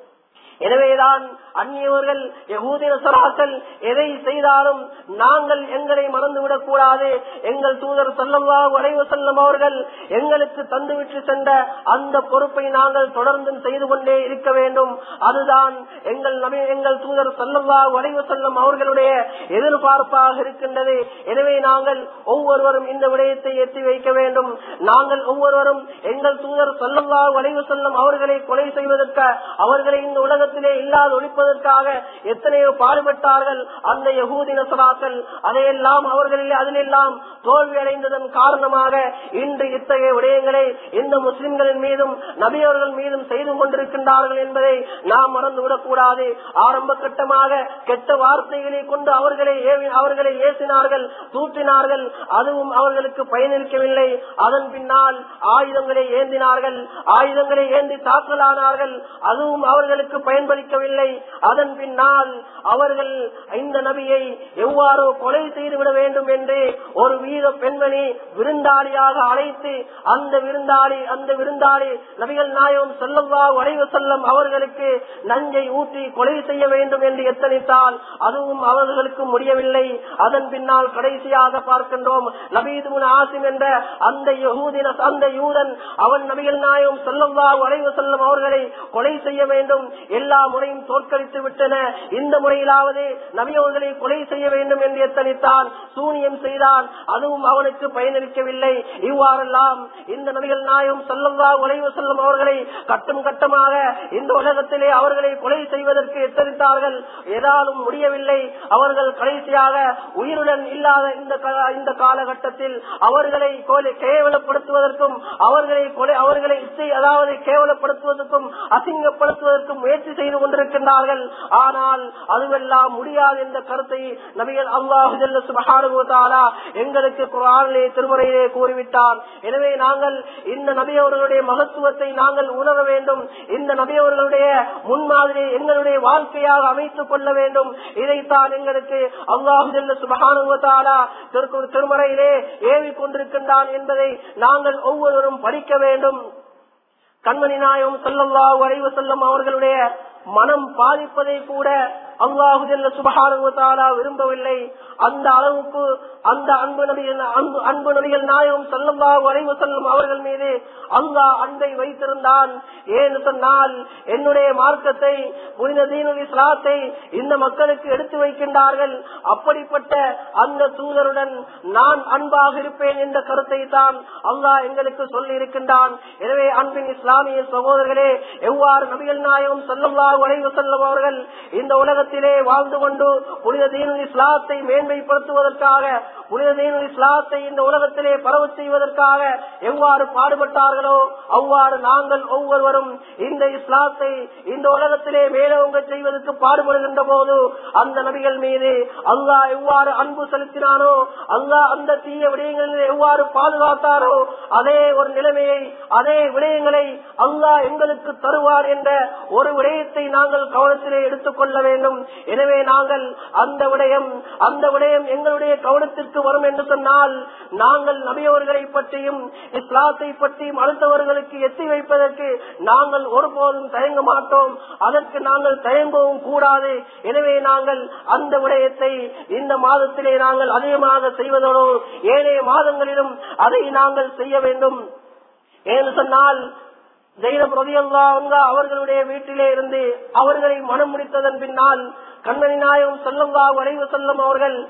எனவேதான் அந்நியவர்கள் யகூதின சராக்கள் எதை செய்தாலும் நாங்கள் எங்களை மறந்துவிடக் கூடாது எங்கள் தூதர் செல்லவா வரைவு செல்லும் அவர்கள் எங்களுக்கு தந்துவிட்டு சென்ற அந்த பொறுப்பை நாங்கள் தொடர்ந்து செய்து கொண்டே இருக்க வேண்டும் அதுதான் எங்கள் நபி எங்கள் தூதர் செல்லவா வரைவு செல்லும் அவர்களுடைய எதிர்பார்ப்பாக இருக்கின்றது எனவே நாங்கள் ஒவ்வொருவரும் இந்த விடயத்தை எத்தி வைக்க வேண்டும் நாங்கள் ஒவ்வொருவரும் எங்கள் தூதர் செல்லவா வரைவு செல்லும் அவர்களை கொலை செய்வதற்கு அவர்களை இந்த உலகத்திலே இல்லாது ஒழிப்பதற்காக எத்தனையோ பாடுபட்டார்கள் அந்த யகூதி நசராக்கள் அதையெல்லாம் அவர்களில் அதிலெல்லாம் தோல்வி அடைந்ததன் காரணமாக இன்று இத்தகைய விடயங்களை இந்த முஸ்லிம்களின் மீதும் நபியவர்கள் மீதும் செய்து கொண்டிருக்கின்றார்கள் என்பதை நாம் மறந்துவிடக் கூடாது ஆரம்ப கட்டமாக கெட்ட வார்த்தைகளை கொண்டு அவர்களை ஏவி- அவர்களை ஏசினார்கள் தூற்றினார்கள் அதுவும் அவர்களுக்கு பயனளிக்கவில்லை அதன் பின்னால் ஆயுதங்களை ஏந்தினார்கள் ஆயுதங்களை ஏந்தி தாக்கலானார்கள் அதுவும் அவர்களுக்கு பயன்பளிக்கவில்லை அதன் பின்னால் அவர்கள் இந்த நபியை எவ்வாறு கொலை செய்துவிட வேண்டும் என்று ஒரு வீர பெண்மணி விருந்தாளியாக அழைத்து அந்த விருந்தாளி அந்த விருந்தாளி நபிகள் நாயகம் செல்லவா வரைவு செல்லம் அவர்களுக்கு நஞ்சை ஊற்றி கொலை செய்ய வேண்டும் என்று எத்தனித்தால் அதுவும் அவர்களுக்கு முடியவில்லை அதன் பின்னால் கடைசியாக பார்க்கின்றோம் நபீதுமுன் ஆசிம் என்ற அந்த யகூதின அந்த யூதன் அவன் நபிகள் நாயகம் செல்லவா வரைவு செல்லும் அவர்களை கொலை செய்ய வேண்டும் எல்லா முறையும் தோற்கடித்து விட்டன இந்த முறையிலாவது நபி அவர்களை கொலை செய்ய வேண்டும் என்று எத்தனித்தான் சூனியம் செய்தான் அதுவும் அவனுக்கு பயனளிக்கவில்லை இவ்வாறெல்லாம் இந்த நபிகள் நாயகம் செல்லவா உழைவு செல்லும் அவர்களை கட்டம் கட்டமாக இந்த உலகத்திலே அவர்களை கொலை செய்வதற்கு எத்தனித்தார்கள் ஏதாலும் முடியவில்லை அவர்கள் கடைசியாக உயிருடன் இல்லாத இந்த கா- இந்த காலகட்டத்தில் அவர்களை கொலை- கேவலப்படுத்துவதற்கும் அவர்களை கொலை அவர்களை இச்சை- அதாவது கேவலப்படுத்துவதற்கும் அசிங்கப்படுத்துவதற்கும் முயற்சி செய்து கொண்டிருக்கின்றார்கள் ஆனால் அதுவெல்லாம் முடியாது என்ற கருத்தை நபிகள் அல்லாஹு ஜல்ல சுப்ஹானஹு வ தஆலா எங்களுக்கு குர்ஆனிலே திருமறையிலே கூறிவிட்டார் எனவே நாங்கள் இந்த நபி அவர்களுடைய மகத்துவத்தை நாங்கள் உணர வேண்டும் இந்த நபி அவர்களுடைய முன்மாதிரி எங்களுடைய வாழ்க்கையாக அமைத்துக் கொள்ள வேண்டும் இதைத்தான் எங்களுக்கு அல்லாஹு ஜல்ல சுப்ஹானஹு வ தஆலா திரு- திருமறையிலே ஏவிக் கொண்டிருக்கின்றான் என்பதை நாங்கள் ஒவ்வொருவரும் படிக்க வேண்டும் கண்மணி நாயகம் செல்லல்லா வரைவு செல்லும் அவர்களுடைய மனம் பாதிப்பதை கூட அல்லாஹு ஜல்ல சுபஹானஹு வ தஆலா விரும்பவில்லை அந்த அளவுக்கு அந்த அன்பு நபிகள் அன்பு அன்பு நபிகள் நாயகம் செல்லல்லா வரைவு செல்லும் அவர்கள் மீது அல்லாஹ் அன்பை வைத்திருந்தான் ஏன்னு சொன்னால் என்னுடைய மார்க்கத்தை புனித தீனுல் இஸ்லாத்தை இந்த மக்களுக்கு எடுத்து வைக்கின்றார்கள் அப்படிப்பட்ட அந்த தூதருடன் நான் அன்பாக இருப்பேன் என்ற கருத்தை தான் அல்லாஹ் எங்களுக்கு சொல்லி இருக்கின்றான் எனவே அன்பின் இஸ்லாமிய சகோதரர்களே எவ்வாறு நபிகள் நாயகம் செல்லல்லா வரைவு செல்லும் அவர்கள் இந்த உலகத்திலே வாழ்ந்து கொண்டு புனித தீனுல் இஸ்லாத்தை மேன்மைப்படுத்துவதற்காக புனித தீனுல் இஸ்லாத்தை இந்த உலகத்திலே பரவ செய்வதற்காக எவ்வாறு பாடுபட்டார்களோ அவ்வாறு நாங்கள் ஒவ்வொருவரும் இந்த இஸ்லாத்தை இந்த உலகத்திலே மேலோங்க செய்வதற்கு பாடுபடுகின்ற போது அந்த நபிகள் மீது அல்லாஹ் எவ்வாறு அன்பு செலுத்தினானோ அல்லாஹ் அந்த தீய விடயங்களில் எவ்வாறு பாதுகாத்தாரோ அதே ஒரு நிலைமையை அதே விடயங்களை அல்லாஹ் எங்களுக்கு தருவார் என்ற ஒரு விடயத்தை நாங்கள் கவனத்திலே எடுத்துக் கொள்ள வேண்டும் எனவே நாங்கள் அந்த விடயம் அந்த விடயம் எங்களுடைய கவனத்திற்கு வரும் என்று சொன்னால் நாங்கள் நபியவர்களை பற்றியும் இஸ்லாத்தை பற்றியும் அடுத்தவர்களுக்கு எத்தி வைப்பதற்கு நாங்கள் ஒருபோதும் தயங்க மாட்டோம் அதற்கு நாங்கள் தயங்கவும் கூடாது எனவே நாங்கள் அந்த விடயத்தை இந்த மாதத்திலே நாங்கள் அதிகமாக செய்வதோடு ஏனைய மாதங்களிலும் அதை நாங்கள் செய்ய வேண்டும் ஏன்னு சொன்னால் ஜெயினப் ரதியல்லா அவர்களுடைய வீட்டிலே இருந்து அவர்களை மனம் முடித்ததன் பின்னால் கண்மணி நாயகம் செல்லல்லா வரைவு செல்லும் அவர்கள்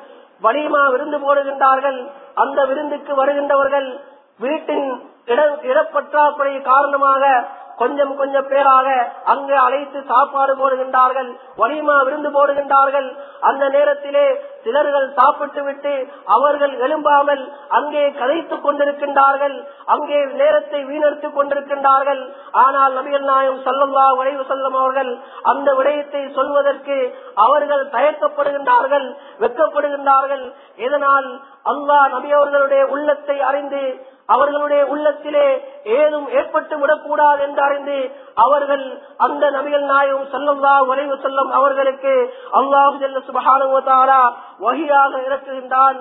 வலிமா விருந்து போடுகின்றார்கள் அந்த விருந்துக்கு வருகின்றவர்கள் வீட்டின் இட இடப்பற்றாக்குறை காரணமாக கொஞ்சம் கொஞ்சம் பேராக அங்கு அழைத்து சாப்பாடு போடுகின்றார்கள் வலிமா விருந்து போடுகின்றார்கள் அந்த நேரத்திலே சிலர்கள் சாப்பிட்டு விட்டு அவர்கள் எழும்பாமல் அங்கே கதைத்துக் கொண்டிருக்கின்றார்கள் அங்கே நேரத்தை வீணடித்துக் கொண்டிருக்கின்றார்கள் ஆனால் நபிகள் நாயம் சல்லல்லா வரைவு செல்லும் அவர்கள் அந்த விடயத்தை சொல்வதற்கு அவர்கள் தயக்கப்படுகின்றார்கள் வெட்கப்படுகின்றார்கள் இதனால் அல்லாஹ் நபி அவர்களுடைய உள்ளத்தை அறிந்து அவர்களுடைய உள்ளத்திலே ஏதும் ஏற்பட்டு விடக்கூடாது என்று அறிந்து அவர்கள் அந்த நபிகள் நாயகம் செல்லல்லா வரைவு செல்லும் அவர்களுக்கு அல்லாஹு ஜல்ல சுபஹானுவத்தாரா வகியாக இறக்குகின்றான்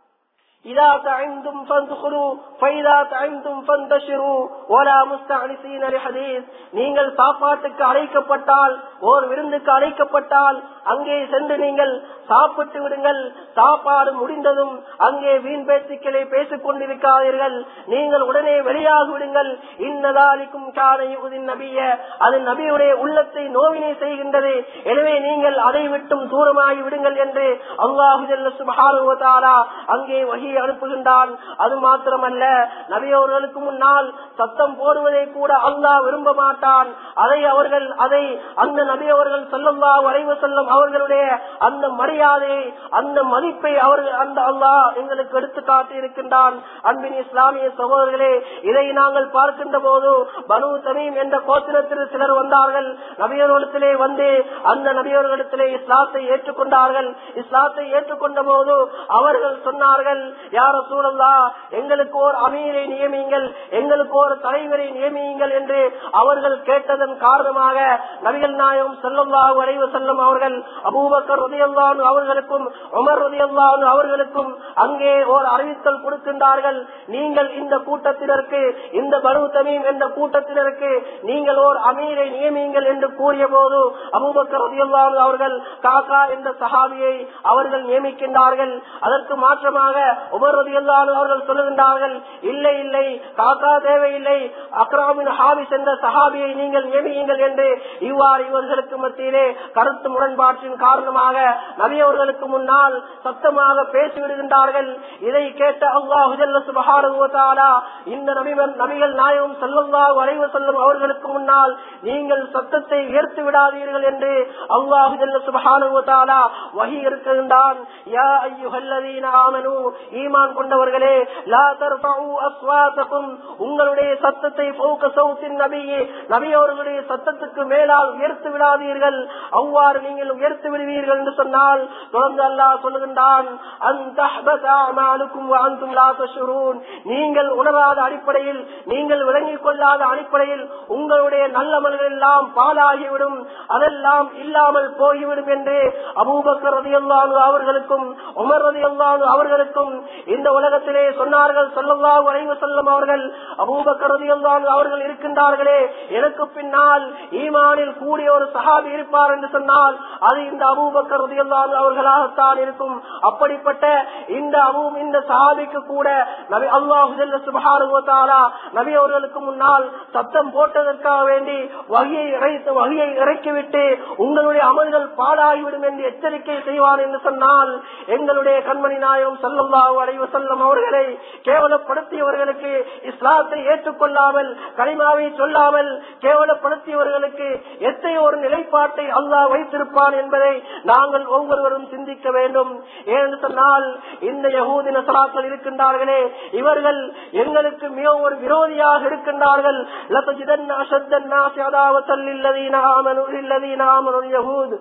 إذا تعمتم فادخلوا فإذا تعمتم فانتشروا ولا مستعنسين لحديث நீங்கள் சாப்பாட்டுக்கு அழைக்கப்பட்டால் ஓர் விருந்துக்கு அழைக்கப்பட்டால் அங்கே சென்று நீங்கள் சாப்பிட்டு விடுங்கள் சாப்பாடு முடிந்ததும் அங்கே வீண் பேச்சுக்களை பேசிக் கொண்டிருக்காதீர்கள் நீங்கள் உடனே வெளியாகி விடுங்கள் இன்னதாலிக்கும் காணையுதின் நபிய அது நபியுடைய உள்ளத்தை நோவினை செய்கின்றது எனவே நீங்கள் அதை விட்டும் தூரமாகி விடுங்கள் என்று அல்லாஹு ஜல்ல சுபஹானுவதாலா அங்கே வகி அனுப்புகின்றான் அது மாத்திரமல்ல நபியவர்களுக்கு முன்னால் சத்தம் போடுவதை கூட அல்லாஹ் விரும்ப மாட்டான் அதை அவர்கள் அதை அந்த நபியவர்கள் செல்லல்லா வரைவு செல்லும் அவர்களுடைய அந்த மரியாதையை அந்த மதிப்பை அவர்கள் அந்த அல்லாஹ் எங்களுக்கு எடுத்து காட்டி இருக்கின்றான் அன்பின் இஸ்லாமிய சகோதரர்களே இதை நாங்கள் பார்க்கின்ற போது பனு தமீம் என்ற கோத்திரத்தில் சிலர் வந்தார்கள் நபியர்களிடத்திலே வந்து அந்த நபியர்களிடத்திலே இஸ்லாத்தை ஏற்றுக்கொண்டார்கள் இஸ்லாத்தை ஏற்றுக்கொண்ட போது அவர்கள் சொன்னார்கள் யார சூழல்லா எங்களுக்கு ஒரு அமீரை நியமியுங்கள் எங்களுக்கு ஒரு தலைவரை நியமியுங்கள் என்று அவர்கள் கேட்டதன் காரணமாக நபிகள் நாயகம் செல்லல்லா வரைவு செல்லும் அவர்கள் அபூபக்கர் உதயல்லான் அவர்களுக்கும் உமர் உதயல்லான் அவர்களுக்கும் அங்கே ஒரு அறிவித்தல் கொடுக்கின்றார்கள் நீங்கள் இந்த கூட்டத்தினருக்கு இந்த பனு தமீம் என்ற கூட்டத்தினருக்கு நீங்கள் ஒரு அமீரை நியமியுங்கள் என்று கூறிய போது அபூபக்கர் உதயல்லான் அவர்கள் காக்கா என்ற சஹாபியை அவர்கள் நியமிக்கின்றார்கள் அதற்கு மாற்றமாக உமர் ரதியல்லானு அவர்கள் சொல்லுகின்றார்கள் இல்லை இல்லை காக்கா தேவையில்லை அக்ராமின் ஹாபிஸ் என்ற சஹாபியை நீங்கள் நியமியுங்கள் என்று இவ்வாறு இவர்களுக்கு மத்தியிலே கருத்து முரண்பாட்டின் காரணமாக நபியவர்களுக்கு முன்னால் சத்தமாக பேசிவிடுகின்றார்கள் இதை கேட்ட அல்லாஹுஜல்ல சுபஹானுவத்தாலா இந்த நபிகள் நபிகள் நாயகம் செல்லல்லா வரைவு செல்லும் அவர்களுக்கு முன்னால் நீங்கள் சத்தத்தை உயர்த்து விடாதீர்கள் என்று அல்லாஹுஜல்ல சுபஹானுவத்தாலா வகி இருக்கின்றான் யா ஐயுஹல்லதீன ஆமனு ஈமான் கொண்டவர்களே லா தர்ஃபஉ அஸ்வாதகும் உங்களுடைய சத்தத்தை ஃபௌக சௌத்தின் நபியே நபி அவர்களுடைய சத்தத்துக்கு மேலால் உயர்த்து விடாதீர்கள் அவ்வாறு நீங்கள் உயர்த்து விடுவீர்கள் என்று சொன்னால் தொடர்ந்து அல்லாஹ் சொல்லுகின்றான் அந்தஹ்பத அமாலுக்கும் வ அன்தும் லா தஷ்உரூன் நீங்கள் உணராத அடிப்படையில் நீங்கள் விளங்கிக் கொள்ளாத அடிப்படையில் உங்களுடைய நல்லமல்கள் எல்லாம் பாலாகிவிடும் அதெல்லாம் இல்லாமல் போய்விடும் என்று அபூபக்கர் ரதியல்லானு அவர்களுக்கும் உமர் ரதியல்லானு அவர்களுக்கும் இந்த உலகத்திலே சொன்னார்கள் சொல்லல்லா வரைவு செல்லும் அவர்கள் அபூபக்கர் ரதியல்லானு அவர்கள் இருக்கின்றார்களே எனக்கு பின்னால் ஈமானில் கூடிய ஒரு சஹாபி இருப்பார் என்று சொன்னால் அது இந்த அபூபக்கர் ரதியல்லானு அவர்களாகத்தான் இருக்கும் அப்படிப்பட்ட இந்த அபூ இந்த சஹாபிக்கு கூட நபி அல்லாஹு சுபஹானுவத்தாலா நபி அவர்களுக்கு முன்னால் சத்தம் போட்டதற்காக வேண்டி வகையை இறைத்து வகையை இறக்கிவிட்டு உங்களுடைய அமல்கள் பாழாகிவிடும் என்று எச்சரிக்கை செய்வார் என்று சொன்னால் எங்களுடைய கண்மணி நாயகம் செல்லல்லாஹு அலைவு செல்லும் அவர்களை கேவலப்படுத்தியவர்களுக்கு இஸ்லாத்தை ஏற்றுக்கொள்ளாமல் கனிமாவை சொல்லாமல் கேவலப்படுத்தியவர்களுக்கு எத்தனை ஒரு நிலைப்பாட்டை அல்லாஹ் வைத்திருப்பான் என்பதை நாங்கள் ஒவ்வொருவரும் சிந்திக்க வேண்டும் ஏனென்று சொன்னால் இந்த யகூதி நசராக்கள் இருக்கின்றார்களே இவர்கள் எங்களுக்கு மிக ஒரு விரோதியாக இருக்கின்றார்கள் லதஜிதன் அஷத்தன் நாசி அதாவத்தல் இல்லதீன ஆமனு இல்லதீன ஆமனு யகூது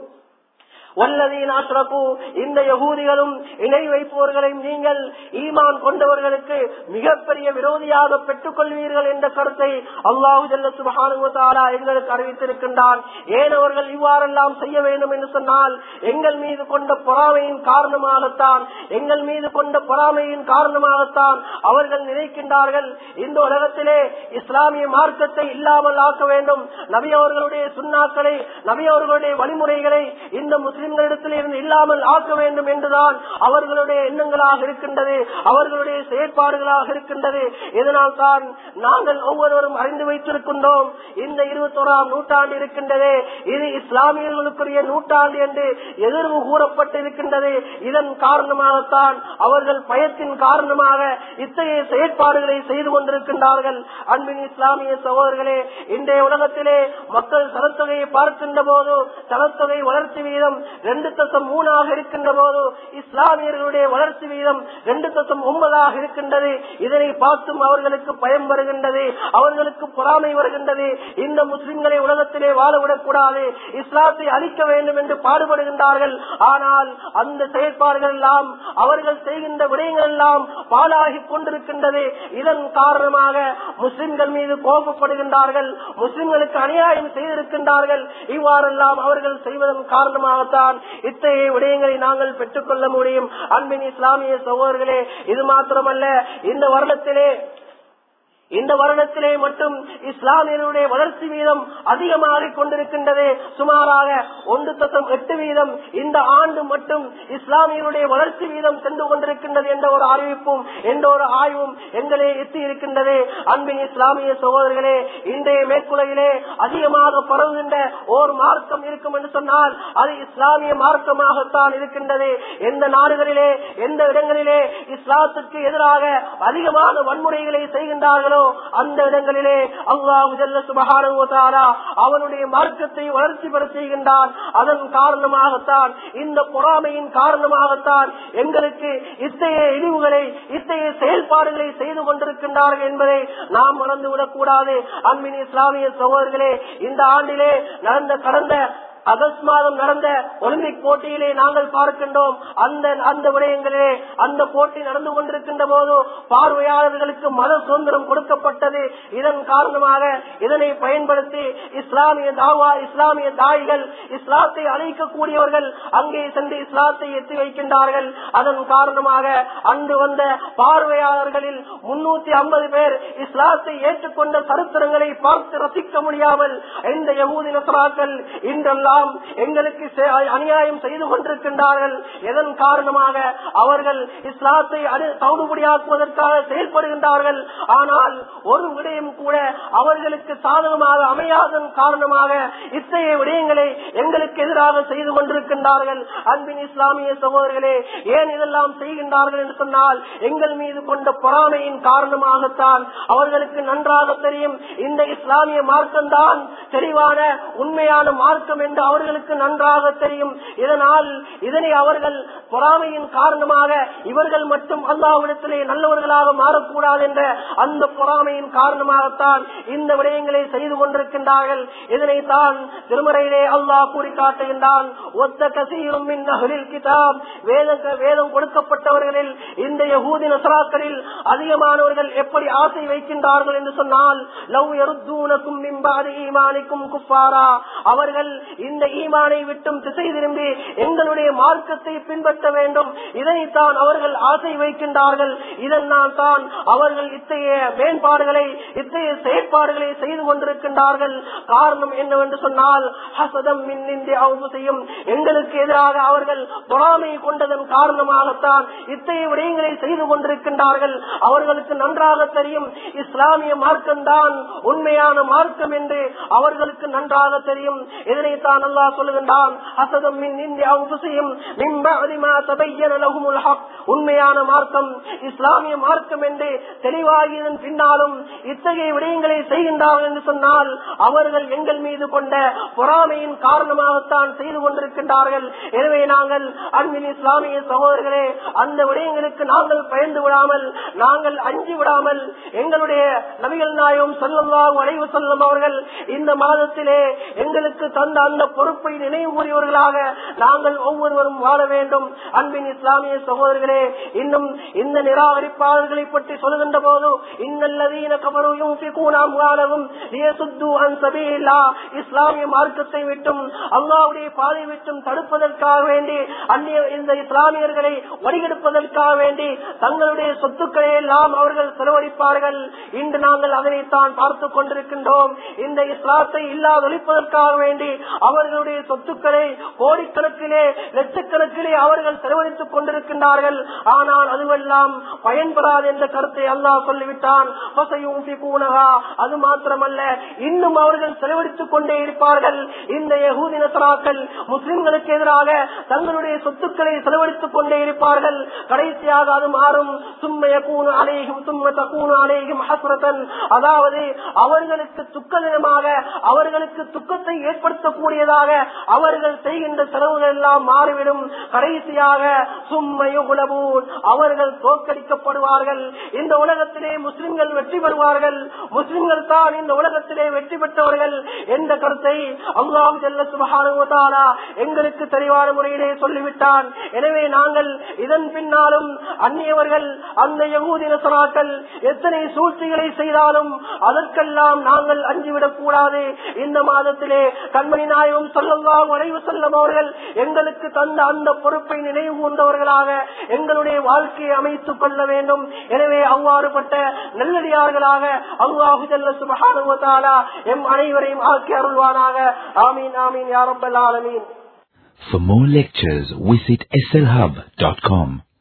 வல்லதீன் அஷ்ரகு இந்த யகூதிகளும் இணை வைப்பவர்களையும் நீங்கள் ஈமான் கொண்டவர்களுக்கு மிகப்பெரிய விரோதியாக பெற்றுக் கொள்வீர்கள் என்ற கருத்தை அல்லாஹு ஜல்ல சுபஹானுவத்தாலா எங்களுக்கு அறிவித்திருக்கின்றான் ஏன் அவர்கள் இவ்வாறெல்லாம் செய்ய வேண்டும் என்று சொன்னால் எங்கள் மீது கொண்ட பொறாமையின் காரணமாகத்தான் எங்கள் மீது கொண்ட பொறாமையின் காரணமாகத்தான் அவர்கள் நினைக்கின்றார்கள் இந்த உலகத்திலே இஸ்லாமிய மார்க்கத்தை இல்லாமல் ஆக்க வேண்டும் நபி அவர்களுடைய சுண்ணாக்களை நபி அவர்களுடைய வழிமுறைகளை இந்த முஸ்லிம் முஸ்லிம்களிடத்தில் இருந்து இல்லாமல் ஆக்க வேண்டும் என்றுதான் அவர்களுடைய எண்ணங்களாக இருக்கின்றது அவர்களுடைய செயற்பாடுகளாக இருக்கின்றது இதனால் தான் நாங்கள் ஒவ்வொருவரும் அறிந்து வைத்திருக்கின்றோம் இந்த இருபத்தோராம் நூற்றாண்டு இருக்கின்றது இது இஸ்லாமியர்களுக்குரிய நூற்றாண்டு என்று எதிர்வு கூறப்பட்டிருக்கின்றது இதன் காரணமாகத்தான் அவர்கள் பயத்தின் காரணமாக இத்தகைய செயற்பாடுகளை செய்து கொண்டிருக்கின்றார்கள் அன்பின் இஸ்லாமிய சகோதரர்களே இன்றைய உலகத்திலே மக்கள் சனத்தொகையை பார்க்கின்ற போது சனத்தொகை வளர்ச்சி வீதம் ரெண்டு தசம் மூணாக இருக்கின்ற போது இஸ்லாமியர்களுடைய வளர்ச்சி வீதம் ரெண்டு தசம் ஒன்பதாக இருக்கின்றது இதனை பார்த்தும் அவர்களுக்கு பயம் வருகின்றது அவர்களுக்கு பொறாமை வருகின்றது இந்த முஸ்லிம்களை உலகத்திலே வாழவிடக் கூடாது இஸ்லாத்தை அழிக்க வேண்டும் என்று பாடுபடுகின்றார்கள் ஆனால் அந்த செயற்பாடுகள் எல்லாம் அவர்கள் செய்கின்ற விடயங்கள் எல்லாம் பாலாகி கொண்டிருக்கின்றது இதன் காரணமாக முஸ்லிம்கள் மீது கோபப்படுகின்றார்கள் முஸ்லிம்களுக்கு அநியாயம் செய்திருக்கின்றார்கள் இவ்வாறெல்லாம் அவர்கள் செய்வதன் காரணமாகத்தான் இத்தகைய விடயங்களை நாங்கள் பெற்றுக்கொள்ள முடியும் அன்பின் இஸ்லாமிய சகோதரர்களே இது மாத்திரமல்ல இந்த வருடத்திலே இந்த வருடத்திலே மட்டும் இஸ்லாமியர்களுடைய வளர்ச்சி வீதம் அதிகமாக கொண்டிருக்கின்றது சுமாராக ஒன்று தசம் எட்டு வீதம் இந்த ஆண்டு மட்டும் இஸ்லாமியருடைய வளர்ச்சி வீதம் சென்று கொண்டிருக்கின்றது என்ற ஒரு அறிவிப்பும் என்ற ஒரு ஆய்வும் எங்களே எத்தி இருக்கின்றது அன்பின் இஸ்லாமிய சகோதரர்களே இன்றைய மேற்குலையிலே அதிகமாக பரவுகின்ற ஓர் மார்க்கம் இருக்கும் என்று சொன்னால் அது இஸ்லாமிய மார்க்கமாகத்தான் இருக்கின்றது எந்த நாடுகளிலே எந்த இடங்களிலே இஸ்லாத்துக்கு எதிராக அதிகமான வன்முறைகளை செய்கின்றார்களோ அந்த இடங்களிலே அல்லாஹு ஜல்ல சுபஹானஹு வ தஆலா அவனுடைய மார்க்கத்தை வளர்ச்சி பெற செய்கின்றான் அதன் காரணமாகத்தான் இந்த பொறாமையின் காரணமாகத்தான் எங்களுக்கு இத்தகைய இழிவுகளை இத்தகைய செயல்பாடுகளை செய்து கொண்டிருக்கின்றார்கள் என்பதை நாம் மறந்துவிடக் கூடாது அன்பின் இஸ்லாமிய சகோதரர்களே இந்த ஆண்டிலே நடந்த கடந்த அகஸ்ட் மாதம் நடந்த ஒலிம்பிக் போட்டியிலே நாங்கள் பார்க்கின்றோம் அந்த அந்த விடயங்களிலே அந்த போட்டி நடந்து கொண்டிருக்கின்ற போது பார்வையாளர்களுக்கு மத சுதந்திரம் கொடுக்கப்பட்டது இதன் காரணமாக இதனை பயன்படுத்தி இஸ்லாமிய தாவா இஸ்லாமிய தாய்கள் இஸ்லாத்தை அழைக்கக்கூடியவர்கள் அங்கே சென்று இஸ்லாத்தை எத்தி வைக்கின்றார்கள் அதன் காரணமாக அன்று வந்த பார்வையாளர்களில் முன்னூத்தி ஐம்பது பேர் இஸ்லாத்தை ஏற்றுக்கொண்ட சரித்திரங்களை பார்த்து ரசிக்க முடியாமல் இந்த யமூதி நசராக்கள் இன்றெல்லாம் எங்களுக்கு செ- அநியாயம் செய்து கொண்டிருக்கின்றார்கள் எதன் காரணமாக அவர்கள் இஸ்லாத்தை அடு- தவிடுபடியாக்குவதற்காக செயல்படுகின்றார்கள் ஆனால் ஒரு விடயம் கூட அவர்களுக்கு சாதகமாக அமையாதன் காரணமாக இத்தகைய விடயங்களை எங்களுக்கு எதிராக செய்து கொண்டிருக்கின்றார்கள் அன்பின் இஸ்லாமிய சகோதரர்களே ஏன் இதெல்லாம் செய்கின்றார்கள் என்று சொன்னால் எங்கள் மீது கொண்ட பொறாமையின் காரணமாகத்தான் அவர்களுக்கு நன்றாக தெரியும் இந்த இஸ்லாமிய மார்க்கம்தான் தெளிவான உண்மையான மார்க்கம் என்று அவர்களுக்கு நன்றாக தெரியும் இதனால் இதனை அவர்கள் பொறாமையின் காரணமாக இவர்கள் மட்டும் அல்லாவிடத்திலே நல்லவர்களாக மாறக்கூடாது என்ற அந்த பொறாமையின் காரணமாகத்தான் இந்த விடயங்களை செய்து கொண்டிருக்கின்றார்கள் இதனைத்தான் திருமறையிலே அல்லாஹ் கூறி காட்டுகின்றான் ஒத்த கசீரும் மின் அஹ்லில் கிதாப் வேத வேதம் கொடுக்கப்பட்டவர்களில் இந்த யகூதி நசராக்களில் அதிகமானவர்கள் எப்படி ஆசை வைக்கின்றார்கள் என்று சொன்னால் லவ் எருத்தூனக்கும் மிம்பாதி ஈமானிக்கும் குப்பாரா அவர்கள் இந்த ஈமானை விட்டும் திசை திரும்பி எங்களுடைய மார்க்கத்தை பின்பற்ற வேண்டும் இதனைத்தான் அவர்கள் ஆசை வைக்கின்றார்கள் இதனால் தான் அவர்கள் இத்தகைய மேம்பாடுகளை இத்தகைய செயற்பாடுகளை செய்து கொண்டிருக்கின்றார்கள் காரணம் என்னவென்று சொன்னால் ஹசதம் மின்னின்றி அவங்க செய்யும் எங்களுக்கு எதிராக அவர்கள் பொறாமை கொண்டதன் காரணமாகத்தான் இத்தகைய விடயங்களை செய்து கொண்டிருக்கின்றார்கள் அவர்களுக்கு நன்றாக தெரியும் இஸ்லாமிய மார்க்கம்தான் உண்மையான மார்க்கம் என்று அவர்களுக்கு நன்றாக தெரியும் இதனைத்தான் அல்லாஹ் சொல்லுகின்றான் ஹசதம் மின் இந்தி அவங்க செய்யும் உண்மையான மார்க்கம் இஸ்லாமிய மார்க்கம் என்று தெளிவாகியதன் பின்னாலும் இத்தகைய விடயங்களை செய்கின்றார்கள் என்று சொன்னால் அவர்கள் எங்கள் மீது கொண்ட பொறாமையின் காரணமாகத்தான் செய்து கொண்டிருக்கின்றார்கள் எனவே நாங்கள் அன்பின் இஸ்லாமிய சகோதரர்களே அந்த விடயங்களுக்கு நாங்கள் பயந்து விடாமல் நாங்கள் அஞ்சி விடாமல் எங்களுடைய நபிகள் நாயகம் செல்லல்லாஹு அலைவு செல்லும் அவர்கள் இந்த மாதத்திலே எங்களுக்கு தந்த அந்த பொறுப்பை நினைவு கூறியவர்களாக நாங்கள் ஒவ்வொருவரும் வாழ வேண்டும் அன்பின் இஸ்லாமிய சகோதரர்களே இன்னும் இந்த நிராகரிப்பாளர்களை பற்றி சொல்லுகின்ற போது இன்னல்லதீன கபரும் கூணாம் லியசுத்து அன் சபீலில்லா இஸ்லாமிய மார்க்கத்தை விட்டும் அல்லாவுடைய பாதை விட்டும் தடுப்பதற்காக வேண்டி அந்நிய இந்த இஸ்லாமியர்களை வடிகெடுப்பதற்காக வேண்டி தங்களுடைய சொத்துக்களை எல்லாம் அவர்கள் செலவழிப்பார்கள் இன்று நாங்கள் அதனைத்தான் பார்த்து கொண்டிருக்கின்றோம் இந்த இஸ்லாத்தை இல்லாதொழிப்பதற்காக வேண்டி அவர்களுடைய சொத்துக்களை கோடிக்கணக்கிலே லட்சக்கணக்கிலே அவர்கள் செலவழித்துக் கொண்டிருக்கின்றார்கள் ஆனால் அதுவெல்லாம் பயன்படாது என்ற கருத்தை அல்லாஹ் சொல்லிவிட்டான் அது மாத்திரமல்ல இன்னும் அவர்கள் செலவழித்துக் கொண்டே இருப்பார்கள் இந்த யகூதி நசராக்கள் முஸ்லிம்களுக்கு எதிராக தங்களுடைய சொத்துக்களை செலவழித்துக் கொண்டே இருப்பார்கள் கடைசியாக அது மாறும் சும்மைய கூணு அலையும் சும்ம தக்கூணு அலையும் ஹசுரத்தன் அதாவது அவர்களுக்கு துக்கதினமாக அவர்களுக்கு துக்கத்தை ஏற்படுத்தக்கூடியதாக அவர்கள் செய்கின்ற செலவுகள் எல்லாம் மாறிவிடும் கடைசியாக சும்மையும் உலகூன் அவர்கள் தோற்கடிக்கப்படுவார்கள் இந்த உலகத்திலே முஸ்லிம்கள் வெற்றி பெறுவார்கள் முஸ்லிம்கள் தான் இந்த உலகத்திலே வெற்றி பெற்றவர்கள் என்ற கருத்தை அல்லாஹ் செல்ல சுபகானுவதாலா எங்களுக்கு தெளிவான முறையிலே சொல்லிவிட்டான் எனவே நாங்கள் இதன் பின்னாலும் அந்நியவர்கள் அந்த யகூதி நசராக்கள் எத்தனை சூழ்ச்சிகளை செய்தாலும் அதற்கெல்லாம் நாங்கள் அஞ்சிவிடக் கூடாது இந்த மாதத்திலே கண்மணி நாயகம் சொல்லலாம் வளைவு செல்லும் அவர்கள் எங்களுக்கு தந்த அந்த பொறுப்பை நினைவு கூர்ந்தவர்களாக எங்களுடைய வாழ்க்கையை அமைத்துக் கொள்ள வேண்டும் எனவே அவ்வாறுபட்ட நல்லடியார்களாக அல்லாஹு ஜல்ல சுபஹானுவத்தாலா எம் அனைவரையும் ஆக்கி அருள்வானாக ஆமீன் ஆமீன் யாரப்பல் ஆலமீன் For more lectures, visit slhub.com.